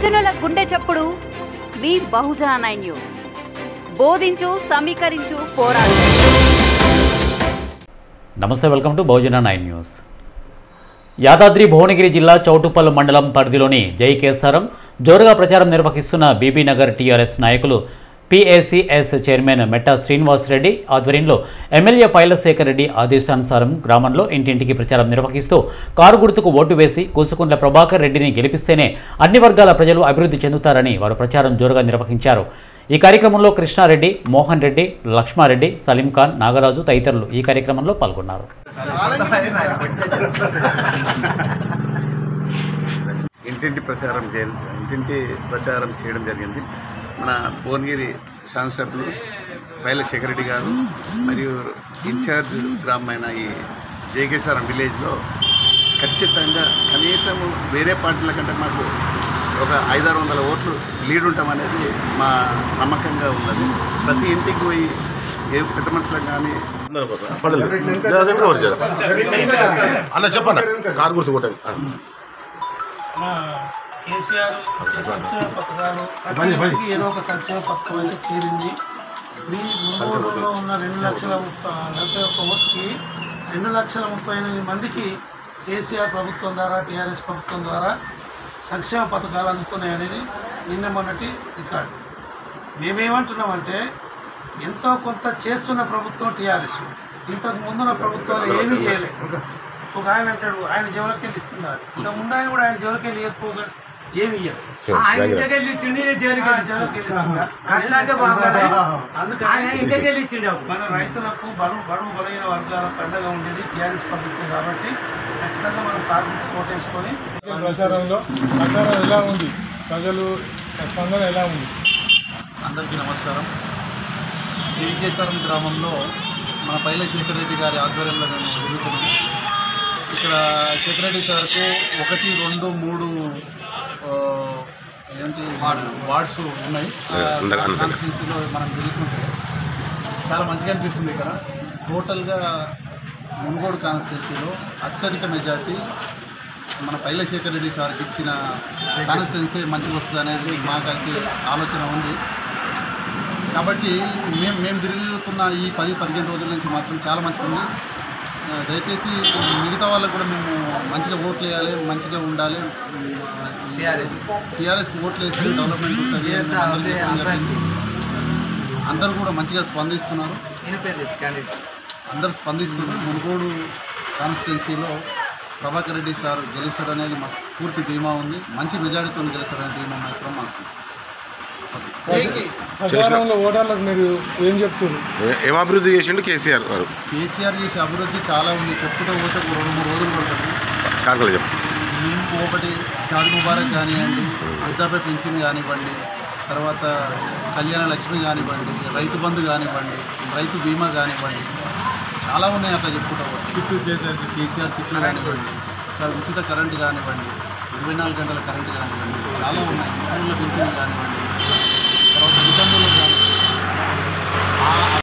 బహుజనుల గుండె చప్పుడు మీ బహుజన నైన్ న్యూస్ బోధించు సమీకరించు పోరాడు నమస్తే welcome to Bahujana nine news Yadadri Bhuvanagiri జిల్లా చౌటుప్పల్ మండలం పరిధిలోని జై కేసారం జోరుగా ప్రచారం నిర్వహిస్తున్న బీబీ నగర్ టీఆర్ఎస్ నాయకులు పిఏసిఎస్ చైర్మన్ మెట్టా శ్రీనివాస్ రెడ్డి ఆధ్వర్యంలో ఎమ్మెల్యే ఫైలశేఖర్ రెడ్డి ఆదేశానుసారం గ్రామంలో ఇంటింటికి ప్రచారం నిర్వహిస్తూ కారు గుర్తుకు ఓటు వేసి కూసుకుంట్ల ప్రభాకర్ రెడ్డిని గెలిపిస్తేనే అన్ని వర్గాల ప్రజలు అభివృద్ధి చెందుతారని వారు ప్రచారం జోరుగా నిర్వహించారు ఈ కార్యక్రమంలో కృష్ణారెడ్డి మోహన్ రెడ్డి లక్ష్మారెడ్డి సలీం ఖాన్ నాగరాజు తదితరులు ఈ కార్యక్రమంలో పాల్గొన్నారు ఇంటింటి ప్రచారం చే ఇంటింటి ప్రచారం చేయడం జరిగింది మన భువనగిరి శాసనసభ్యులు రైల శేఖర్ రెడ్డి గారు మరియు ఇన్ఛార్జ్ గ్రామమైన ఈ జేకేశ్వరం విలేజ్లో ఖచ్చితంగా కనీసం వేరే పార్టీల కంటే మాకు ఒక ఐదారు వందల ఓట్లు లీడ్ ఉంటామనేది మా నమ్మకంగా ఉన్నది ప్రతి ఇంటికి పోయి ఏ పెద్ద మనుషులకు కానీ దానికోసం పడలేదు అదే కవర్ చేయాలి అన్న చెప్పన్న కారు గుర్తు కొట్టండి మన కేసీఆర్ వచ్చే సంక్షేమ పథకాలు ప్రతి ఇంటికి ఏదో ఒక సంక్షేమ పథకం అయితే చేరింది మీ మునుగోడులో ఉన్న రెండు లక్షల ముప్ప- నలభై ఒక్క ఓటుకి రెండు లక్షల ముప్పై ఎనిమిది మందికి కేసీఆర్ ప్రభుత్వం ద్వారా టీఆర్ఎస్ ప్రభుత్వం ద్వారా సంక్షేమ పథకాలు అందుతున్నాయి అనేది నిన్న మొన్నటి రికార్డు మేమేమంటున్నామంటే ఎంతో కొంత చేస్తున్న ప్రభుత్వం టీఆర్ఎస్ ఇంతకు ముందున్న ప్రభుత్వాలు ఏమీ చేయలేదు ఒక ఆయన అంటాడు ఆయన జవలకి వెళ్ళి ఇస్తున్నారు ఇంత ముందు ఆయన కూడా ఆయన జవలకి వెళ్ళి ఇవ్వకపోగా ఏమి ఇయ్యరు ఆయన ఇంటికెళ్ళి ఇచ్చిండు ఈయన జైలుకి ఆ వెళ్ళి జవలకి వెళ్ళి ఇస్తున్నారు అట్లా అంటే బాగుంది. ఆయన అందుకని ఇంటికెళ్ళి ఇచ్చిండు అప్పుడు. మన రైతులకు బరువు బరువు బలైన వర్గాల పండగ ఉండేది టీఆర్ఎస్ ప్రభుత్వం కాబట్టి ఖచ్చితంగా మనం కార్మిక కోటేసుకొని ప్రచారంలో ప్రచారం ఎలా ఉంది ప్రజలు స్పందన ఎలా ఉంది అందరికీ నమస్కారం జేకేశ్వరం గ్రామంలో మన పైల శేఖర్ రెడ్డి గారి ఆధ్వర్యంలో మేము తిరుగుతున్నాము ఇక్కడ శేఖర్ రెడ్డి సార్కు ఒకటి రెండు మూడు ఆ, ఏంటి వార్డ్స్ వార్డ్స్ ఉన్నాయి కాన్స్టిట్యూన్సీలో మనం తిరుగుతుంటే చాలా మంచిగా అనిపిస్తుంది ఇక్కడ టోటల్గా మున్గోడు కాన్స్టిట్యున్సీలో అత్యధిక మెజార్టీ మన పైలశేఖర్ రెడ్డి సార్కి ఇచ్చిన కాన్స్టిట్యున్సీ మంచిగా వస్తుంది అనేది మాకైతే ఆలోచన ఉంది కాబట్టి మేము మేము తిరుగుతున్న ఈ పది పదిహేను రోజుల నుంచి మాత్రం చాలా మంచిగా ఉంది ఆ, దయచేసి మిగతా వాళ్ళకు కూడా మేము మంచిగా ఓట్లు వేయాలి మంచిగా ఉండాలి టీఆర్ఎస్కి ఓట్లు వేస్తే డెవలప్మెంట్ ఉంటుంది అని మేము అందరికీ చెప్పడం జరిగింది. అందరూ కూడా మంచిగా స్పందిస్తున్నారు అందరు స్పందిస్తున్నారు మునుగోడు కాన్స్టిట్యున్సీలో ప్రభాకర్ రెడ్డి సార్ గెలుస్తాడనేది మాకు పూర్తి ధీమా ఉంది మంచి మెజారిటీతో గెలుస్తాడనే ధీమా మాత్రం మాకు ప్రచారంలో ఓటర్లకు మీరు ఏం చెప్తున్నారు ఏ- ఏం అభివృద్ధి చేసిండు కేసీఆర్ గారు కేసీఆర్ చేసే అభివృద్ధి చాలా ఉంది చెప్పుకుంటూ పోతే ఒక రెండు మూడు రోజులు పడుతుంది షార్ట్గా చెప్పు మేము ఒకటి షాది ముబారక్ కానివ్వండి వృద్ధాప్య పింఛన్ కానివ్వండి తర్వాత కళ్యాణ లక్ష్మి కానివ్వండి రైతు బంధు కానివ్వండి రైతు బీమా కానివ్వండి చాలా ఉన్నాయి అట్లా చెప్పుకుంటా పోతే. కిట్టు కేసీఆర్ కేసీఆర్ కిట్లు కానివ్వండి ఇంకా ఉచిత కరెంటు కానివ్వండి ఇరవై నాలుగు గంటల కరెంటు కానివ్వండి చాలా ఉన్నాయి ముసలిళ్ళ పింఛన్ కానివ్వండి తర్వాత వితంతువులకు కానివ్వండి ఆ